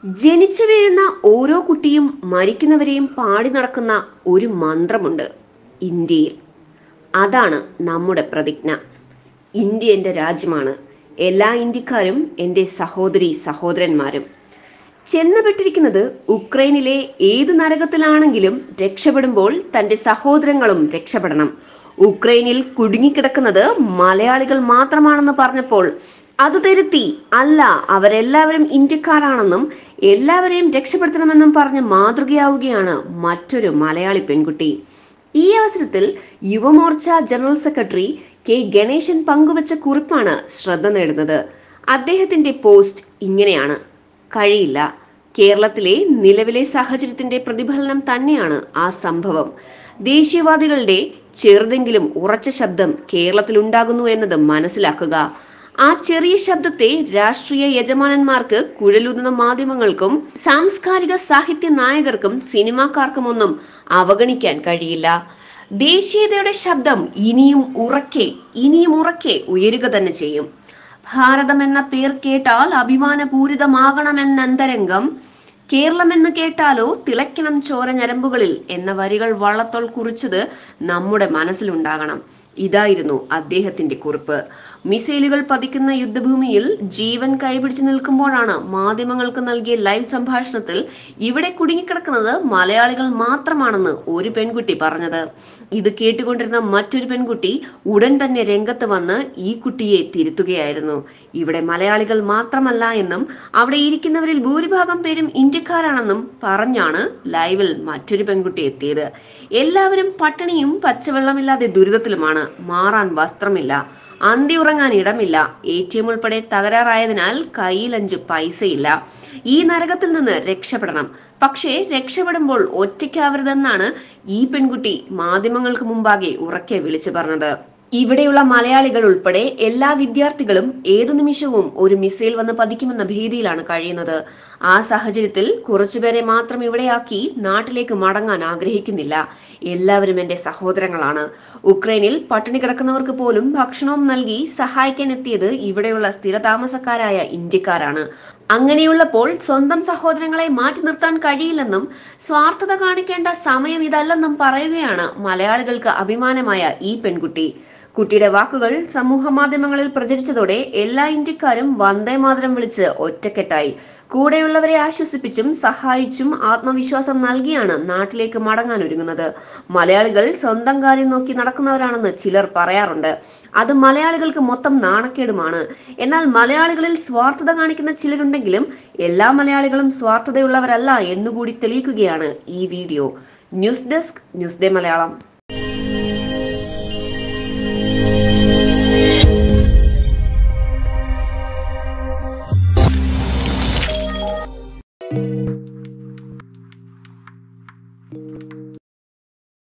ജനിച്ചു വീഴുന്ന ഓരോ കുട്ടിയും മരിക്കുന്നവരെയും പാടി നടക്കുന്ന ഒരു മന്ത്രമുണ്ട് ഇന്ത്യയിൽ അതാണ് നമ്മുടെ പ്രതിജ്ഞ ഇന്ത്യ എൻ്റെ രാജ്യമാണ് എല്ലാ ഇന്ത്യക്കാരും എൻ്റെ സഹോദരി സഹോദരന്മാരും ചെന്നപ്പെട്ടിരിക്കുന്നത് ഉക്രൈനിലെ ഏത് നരകത്തിലാണെങ്കിലും രക്ഷപ്പെടുമ്പോൾ തന്റെ സഹോദരങ്ങളും രക്ഷപ്പെടണം ഉക്രൈനിൽ കുടുങ്ങിക്കിടക്കുന്നത് മലയാളികൾ മാത്രമാണെന്ന് പറഞ്ഞപ്പോൾ അത് തിരുത്തി അല്ല അവരെല്ലാവരും ഇന്ത്യക്കാരാണെന്നും എല്ലാവരെയും രക്ഷപ്പെടുത്തണമെന്നും പറഞ്ഞ് മാതൃകയാവുകയാണ് മറ്റൊരു മലയാളി പെൺകുട്ടി ഈ അവസരത്തിൽ Yuva Morcha general secretary K Ganesan പങ്കുവച്ച കുറിപ്പാണ് ശ്രദ്ധ നേടുന്നത് അദ്ദേഹത്തിന്റെ പോസ്റ്റ് ഇങ്ങനെയാണ് കഴിയില്ല കേരളത്തിലെ നിലവിലെ സാഹചര്യത്തിന്റെ പ്രതിഫലനം തന്നെയാണ് ആ സംഭവം ദേശീയവാദികളുടെ ചെറുതെങ്കിലും ഉറച്ച ശബ്ദം കേരളത്തിൽ ഉണ്ടാകുന്നു എന്നത് മനസ്സിലാക്കുക ആ ചെറിയ ശബ്ദത്തെ രാഷ്ട്രീയ യജമാനന്മാർക്ക് കുഴലൂതുന്ന മാധ്യമങ്ങൾക്കും സാംസ്കാരിക സാഹിത്യ നായകർക്കും സിനിമാക്കാർക്കുമൊന്നും അവഗണിക്കാൻ കഴിയില്ല ദേശീയതയുടെ ശബ്ദം ഇനിയും ഉറക്കെ ഇനിയും ഉറക്കെ ഉയരുക തന്നെ ചെയ്യും ഭാരതം എന്ന പേർ കേട്ടാൽ അഭിമാനപൂരിതമാകണമെന്ന അന്തരംഗം കേരളം എന്ന് കേട്ടാലോ തിളയ്ക്കണം ചോര ഞരമ്പുകളിൽ എന്ന വരികൾ വള്ളത്തോൾ കുറിച്ചത് നമ്മുടെ മനസ്സിലുണ്ടാകണം ഇതായിരുന്നു അദ്ദേഹത്തിന്റെ കുറിപ്പ് മിസൈലുകൾ പതിക്കുന്ന യുദ്ധഭൂമിയിൽ ജീവൻ കൈപിടിച്ചു നിൽക്കുമ്പോഴാണ് മാധ്യമങ്ങൾക്ക് നൽകിയ ലൈവ് സംഭാഷണത്തിൽ ഇവിടെ കുടുങ്ങിക്കിടക്കുന്നത് മലയാളികൾ മാത്രമാണെന്ന് ഒരു പെൺകുട്ടി പറഞ്ഞത് ഇത് കേട്ടുകൊണ്ടിരുന്ന മറ്റൊരു പെൺകുട്ടി ഉടൻ തന്നെ രംഗത്ത് വന്ന് ഈ കുട്ടിയെ തിരുത്തുകയായിരുന്നു ഇവിടെ മലയാളികൾ മാത്രമല്ല എന്നും അവിടെ ഇരിക്കുന്നവരിൽ ഭൂരിഭാഗം പേരും ഇന്ത്യക്കാരാണെന്നും പറഞ്ഞാണ് ലൈവിൽ മറ്റൊരു പെൺകുട്ടി എത്തിയത് എല്ലാവരും പട്ടിണിയും പച്ചവെള്ളമില്ലാതെ ദുരിതത്തിലുമാണ് മാറാൻ വസ്ത്രമില്ല അന്തി ഉറങ്ങാൻ ഇടമില്ല എ ടി എം ഉൾപ്പെടെ തകരാറായതിനാൽ കയ്യിൽ അഞ്ച് പൈസയില്ല ഈ നരകത്തിൽ നിന്ന് രക്ഷപ്പെടണം പക്ഷേ രക്ഷപ്പെടുമ്പോൾ ഒറ്റയ്ക്കാവരുതെന്നാണ് ഈ പെൺകുട്ടി മാധ്യമങ്ങൾക്ക് മുമ്പാകെ ഉറക്കെ വിളിച്ചു പറഞ്ഞത് ഇവിടെയുള്ള മലയാളികൾ ഉൾപ്പെടെ എല്ലാ വിദ്യാർത്ഥികളും ഏതു നിമിഷവും ഒരു മിസൈൽ വന്ന് പതിക്കുമെന്ന ഭീതിയിലാണ് കഴിയുന്നത് ആ സാഹചര്യത്തിൽ കുറച്ചുപേരെ മാത്രം ഇവിടെയാക്കി നാട്ടിലേക്ക് മടങ്ങാൻ ആഗ്രഹിക്കുന്നില്ല എല്ലാവരും എന്റെ സഹോദരങ്ങളാണ് ഉക്രൈനിൽ പട്ടിണി കിടക്കുന്നവർക്ക് പോലും ഭക്ഷണവും നൽകി സഹായിക്കാൻ എത്തിയത് ഇവിടെയുള്ള സ്ഥിരതാമസക്കാരായ ഇന്ത്യക്കാരാണ് അങ്ങനെയുള്ളപ്പോൾ സ്വന്തം സഹോദരങ്ങളെ മാറ്റി നിർത്താൻ കഴിയില്ലെന്നും സ്വാർത്ഥത കാണിക്കേണ്ട സമയം ഇതല്ലെന്നും പറയുകയാണ് മലയാളികൾക്ക് അഭിമാനമായ ഈ പെൺകുട്ടി കുട്ടിയുടെ വാക്കുകൾ സമൂഹ മാധ്യമങ്ങളിൽ പ്രചരിച്ചതോടെ എല്ലാ ഇന്ത്യക്കാരും വന്ദേ മാതരം വിളിച്ച് ഒറ്റക്കെട്ടായി കൂടെയുള്ളവരെ ആശ്വസിപ്പിച്ചും സഹായിച്ചും ആത്മവിശ്വാസം നൽകിയാണ് നാട്ടിലേക്ക് മടങ്ങാൻ ഒരുങ്ങുന്നത് മലയാളികൾ സ്വന്തം കാര്യം നോക്കി നടക്കുന്നവരാണെന്ന് ചിലർ പറയാറുണ്ട് അത് മലയാളികൾക്ക് മൊത്തം നാണക്കേടുമാണ് എന്നാൽ മലയാളികളിൽ സ്വാർത്ഥത കാണിക്കുന്ന ചിലരുണ്ടെങ്കിലും എല്ലാ മലയാളികളും സ്വാർത്ഥതയുള്ളവരല്ല എന്നുകൂടി തെളിയിക്കുകയാണ് ഈ video news desk news day Malayalam